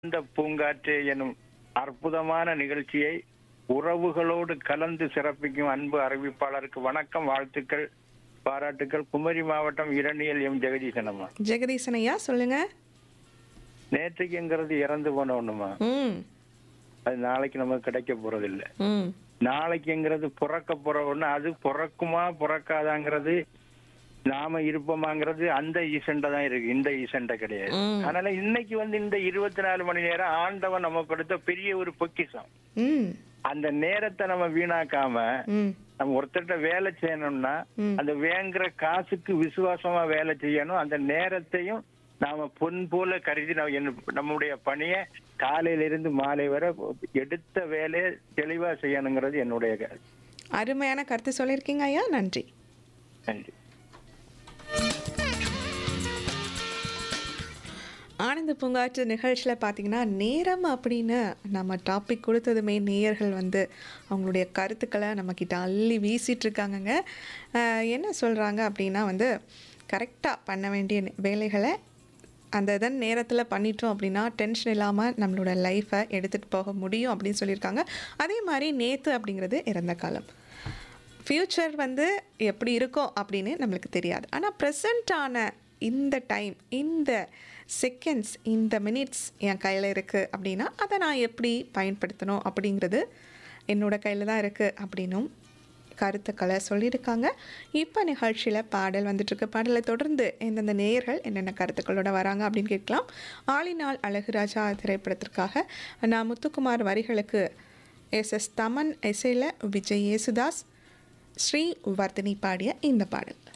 இந்த பூங்காற்றே எனும் அற்புதமான நிகழ்ச்சியை உறவுகளோடு கலந்து சிறப்பிக்கும் அன்பு அறிவிப்பாளருக்கு வணக்கம் வாழ்த்துக்கள் பாராட்டுக்கள் குமரி மாவட்டம் இரணியல் எம் ஜெகதீசன் அம்மா ஜெகதீசன் ஐயா சொல்லுங்க நேற்றுக்குங்கிறது இறந்து போன ஒண்ணுமா ம் அது நாளைக்கு நமக்கு கிடைக்க போறது இல்ல ம் நாளைக்குங்கிறது பிறக்க போற ஒண்ணு அது பிறக்குமா பிறக்காதாங்கிறது நாம இருப்போமாங்கிறது அந்த ஈசண்ட தான் இருக்கு இந்த ஈசண்ட கிடையாது ம். அதனால இன்னைக்கு வந்து இந்த இருபத்தி நாலு மணி நேரம் ஆண்டவன் நம்ம கொடுத்த பெரிய ஒரு பொக்கிஷம் ம் அந்த நேரத்தை நம்ம வீணாக்காம ம் நம்ம ஒருத்தர்கிட்ட வேலை செய்யணும்னா ம். அந்த வேங்குற காசுக்கு விசுவாசமா வேலை செய்யணும் அந்த நேரத்தையும் நாம பொன் போல கருதி நம்ம என்ன- நம்முடைய பணியை காலையில இருந்து மாலை வரை எடுத்த வேலையை தெளிவா செய்யணுங்கிறது என்னுடைய கருத்து. அருமையான கருத்து சொல்லியிருக்கீங்க ஐயா நன்றி நன்றி ஆனந்த பூங்காற்று நிகழ்ச்சியில் பார்த்தீங்கன்னா நேரம் அப்படின்னு நம்ம டாபிக் கொடுத்ததுமே நேயர்கள் வந்து அவங்களுடைய கருத்துக்களை நம்மக்கிட்ட அள்ளி வீசிட்டு இருக்காங்கங்க அஹ் என்ன சொல்கிறாங்க அப்படின்னா வந்து கரெக்டாக பண்ண வேண்டிய நே- வேலைகளை அந்த இதன் நேரத்தில் பண்ணிட்டோம் அப்படின்னா டென்ஷன் இல்லாமல் நம்மளோட லைஃப்பை எடுத்துகிட்டு போக முடியும் அப்படின்னு சொல்லியிருக்காங்க அதே மாதிரி நேற்று அப்படிங்கிறது இறந்த காலம் ஃப்யூச்சர் வந்து எப்படி இருக்கும் அப்படின்னு நம்மளுக்கு தெரியாது ஆனால் ப்ரெசண்ட்டான இந்த டைம் இந்த செகண்ட்ஸ் இந்த மினிட்ஸ் என் கையில் இருக்குது அப்படின்னா அதை நான் எப்படி பயன்படுத்தணும் அப்படிங்கிறது என்னோட கையில் தான் இருக்குது அப்படின்னும் கருத்துக்களை சொல்லியிருக்காங்க இப்போ நிகழ்ச்சியில் பாடல் வந்துட்டுருக்கு பாடலை தொடர்ந்து எந்தெந்த நேயர்கள் என்னென்ன கருத்துக்களோட வராங்க அப்படின்னு கேட்கலாம் ஆளினால் அழகுராஜா திரைப்படத்திற்காக நான் முத்துக்குமார் வரிகளுக்கு எஸ் எஸ் தமன் இசையில் விஜய் யேசுதாஸ் ஸ்ரீ வர்தினி பாடிய இந்த பாடல்